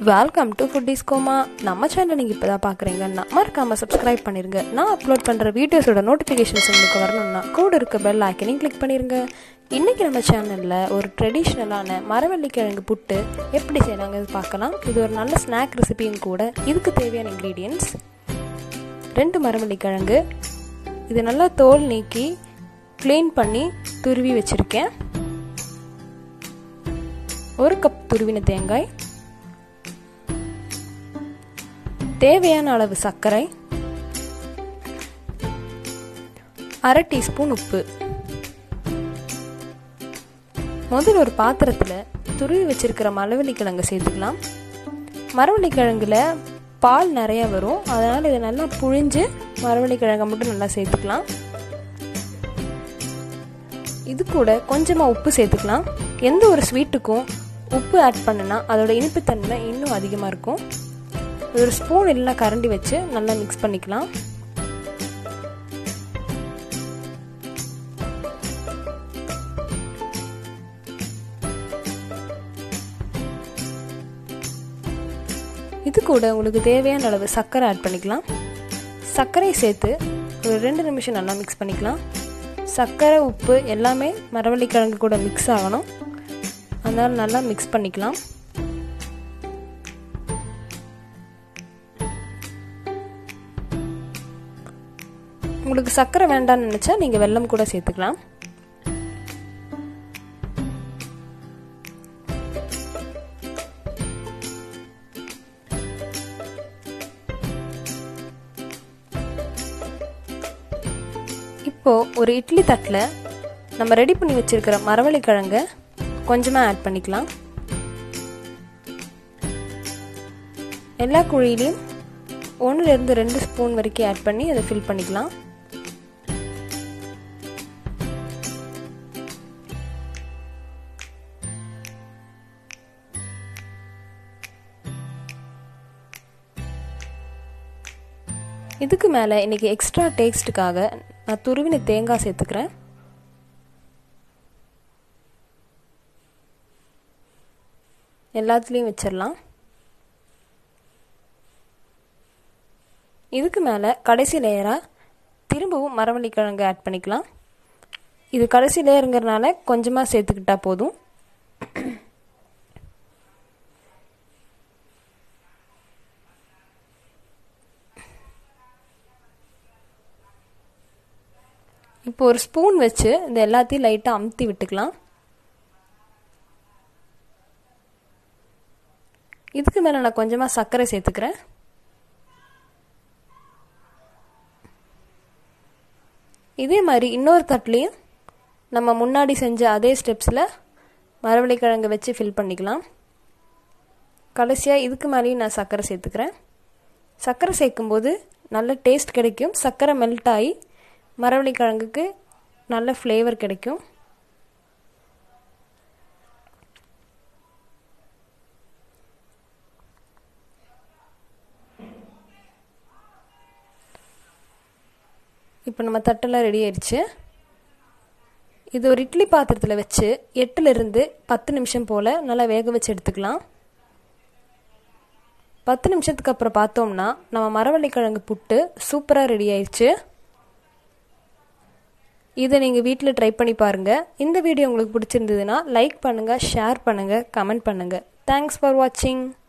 welcome to foodies கோமா நம்ம channel நீங்கள் இப்போ தான் பார்க்குறீங்க நான் மறக்காமல் சப்ஸ்கிரைப் பண்ணிருங்க நான் அப்லோட் பண்ணுற வீடியோஸோட நோட்டிஃபிகேஷன்ஸ் உங்களுக்கு வரணும்னா கூட இருக்க பெல் ஐக்கனையும் கிளிக் பண்ணிருங்க இன்றைக்கி நம்ம சேனலில் ஒரு ட்ரெடிஷ்னலான மரவள்ளிக்கிழங்கு புட்டு எப்படி செய்யலாங்க பார்க்கலாம் இது ஒரு நல்ல ஸ்நாக் ரெசிபியும் கூட இதுக்கு தேவையான இன்க்ரீடியன்ஸ் ரெண்டு மரவள்ளிக்கிழங்கு இது நல்லா தோல் நீக்கி க்ளீன் பண்ணி துருவி வச்சுருக்கேன் ஒரு கப் துருவின தேங்காய் தேவையான அளவு சர்க்கரை அரை டீஸ்பூன் உப்பு முதல்ல ஒரு பாத்திரத்தில் துருவி வச்சிருக்கிற மரவள்ளி கிழங்கு சேர்த்துக்கலாம் மரவள்ளி கிழங்குல பால் நிறைய வரும் அதனால் இதை நல்லா புழிஞ்சு மரவள்ளி கிழங்கை மட்டும் நல்லா சேர்த்துக்கலாம் இது கூட கொஞ்சமாக உப்பு சேர்த்துக்கலாம் எந்த ஒரு ஸ்வீட்டுக்கும் உப்பு ஆட் பண்ணுனா அதோட இனிப்புத்தன்மை இன்னும் அதிகமாக இருக்கும் ஒரு ஸ்பூன் இல்லைனா கரண்டி வச்சு நல்லா மிக்ஸ் பண்ணிக்கலாம் இது கூட உங்களுக்கு தேவையான அளவு சர்க்கரை ஆட் பண்ணிக்கலாம் சர்க்கரை சேர்த்து ஒரு ரெண்டு நிமிஷம் நல்லா மிக்ஸ் பண்ணிக்கலாம் சர்க்கரை உப்பு எல்லாமே மரவள்ளிக்கிழங்கு கூட மிக்ஸ் ஆகணும் அதனால் நல்லா மிக்ஸ் பண்ணிக்கலாம் உங்களுக்கு சர்க்கரை வேண்டாம்னு நினச்சா நீங்கள் வெல்லம் கூட சேர்த்துக்கலாம் இப்போ ஒரு இட்லி தட்டில் நம்ம ரெடி பண்ணி வச்சிருக்கிற மரவள்ளி கிழங்க கொஞ்சமாக ஆட் பண்ணிக்கலாம் எல்லா குழியிலையும் ஒன்றுலேருந்து ரெண்டு ஸ்பூன் வரைக்கும் ஆட் பண்ணி அதை ஃபில் பண்ணிக்கலாம் இதுக்கு மேலே இன்றைக்கி எக்ஸ்ட்ரா டேஸ்ட்டுக்காக நான் துருவின தேங்காய் சேர்த்துக்கிறேன் எல்லாத்துலேயும் வச்சிடலாம் இதுக்கு மேலே கடைசி லேயராக திரும்பவும் மரவள்ளி கிழங்கு ஆட் பண்ணிக்கலாம் இது கடைசி லேயருங்கிறனால கொஞ்சமாக சேர்த்துக்கிட்டா போதும் இப்போ ஒரு ஸ்பூன் வச்சு இந்த எல்லாத்தையும் லைட்டாக அமுத்தி விட்டுக்கலாம் இதுக்கு மேலே நான் கொஞ்சமாக சர்க்கரை சேர்த்துக்கிறேன் இதே மாதிரி இன்னொரு தட்லேயும் நம்ம முன்னாடி செஞ்ச அதே ஸ்டெப்ஸில் மரவள்ளிக்கிழங்கு வச்சு ஃபில் பண்ணிக்கலாம் கடைசியாக இதுக்கு மேலேயும் நான் சர்க்கரை சேர்த்துக்கிறேன் சர்க்கரை சேர்க்கும்போது நல்ல டேஸ்ட் கிடைக்கும் சர்க்கரை மெல்ட் ஆகி மரவள்ளி கிழங்குக்கு நல்ல ஃப்ளேவர் கிடைக்கும் இப்போ நம்ம தட்டெல்லாம் ரெடி ஆயிடுச்சு இது ஒரு இட்லி பாத்திரத்தில் வச்சு எட்டுலேருந்து பத்து நிமிஷம் போல் நல்லா வேக வச்சு எடுத்துக்கலாம் பத்து நிமிஷத்துக்கு அப்புறம் பார்த்தோம்னா நம்ம மரவள்ளிக்கிழங்கு புட்டு சூப்பராக ரெடி ஆயிடுச்சு இதை நீங்கள் வீட்டில் ட்ரை பண்ணி பாருங்கள் இந்த வீடியோ உங்களுக்கு பிடிச்சிருந்ததுன்னா லைக் பண்ணுங்கள் ஷேர் பண்ணுங்கள் கமெண்ட் பண்ணுங்கள் தேங்க்ஸ் ஃபார் வாட்சிங்